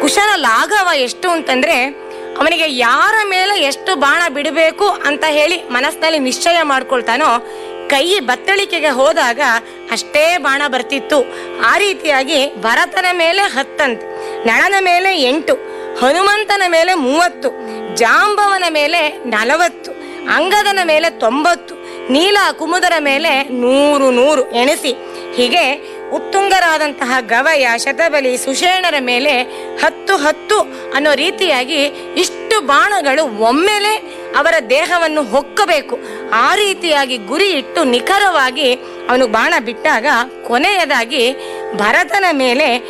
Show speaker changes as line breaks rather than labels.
ಕುಶನ ಲಾಘವ ಎಷ್ಟು ಅಂತಂದ್ರೆ ಅವನಿಗೆ ಯಾರ ಮೇಲೆ ಎಷ್ಟು ಬಾಣ ಬಿಡಬೇಕು ಅಂತ ಹೇಳಿ ಮನಸ್ಸಿನಲ್ಲಿ ನಿಶ್ಚಯ ಮಾಡ್ಕೊಳ್ತಾನೋ ಕೈ ಬತ್ತಳಿಕೆಗೆ ಹೋದಾಗ ಅಷ್ಟೇ ಬಾಣ ಬರ್ತಿತ್ತು ಆ ರೀತಿಯಾಗಿ ಭರತನ ಮೇಲೆ ಹತ್ತಂತೆ ನಳನ ಮೇಲೆ ಎಂಟು ಹನುಮಂತನ ಮೇಲೆ ಮೂವತ್ತು ಜಾಂಬವನ ಮೇಲೆ ನಲವತ್ತು ಅಂಗದನ ಮೇಲೆ ತೊಂಬತ್ತು ನೀಲ ಕುಮುದರ ಮೇಲೆ ನೂರು ನೂರು ಎಣಿಸಿ ಹೀಗೆ ಉತ್ತುಂಗರಾದಂತಹ ಗವಯ ಶತಬಲಿ ಸುಷೇಣರ ಮೇಲೆ ಹತ್ತು ಹತ್ತು ಅನ್ನೋ ರೀತಿಯಾಗಿ ಇಷ್ಟು ಬಾಣಗಳು ಒಮ್ಮೆಲೆ ಅವರ ದೇಹವನ್ನು ಹೊಕ್ಕಬೇಕು ಆ ರೀತಿಯಾಗಿ ಗುರಿ ಇಟ್ಟು ನಿಖರವಾಗಿ ಅವನು ಬಾಣ ಬಿಟ್ಟಾಗ ಕೊನೆಯದಾಗಿ ಭರತನ ಮೇಲೆ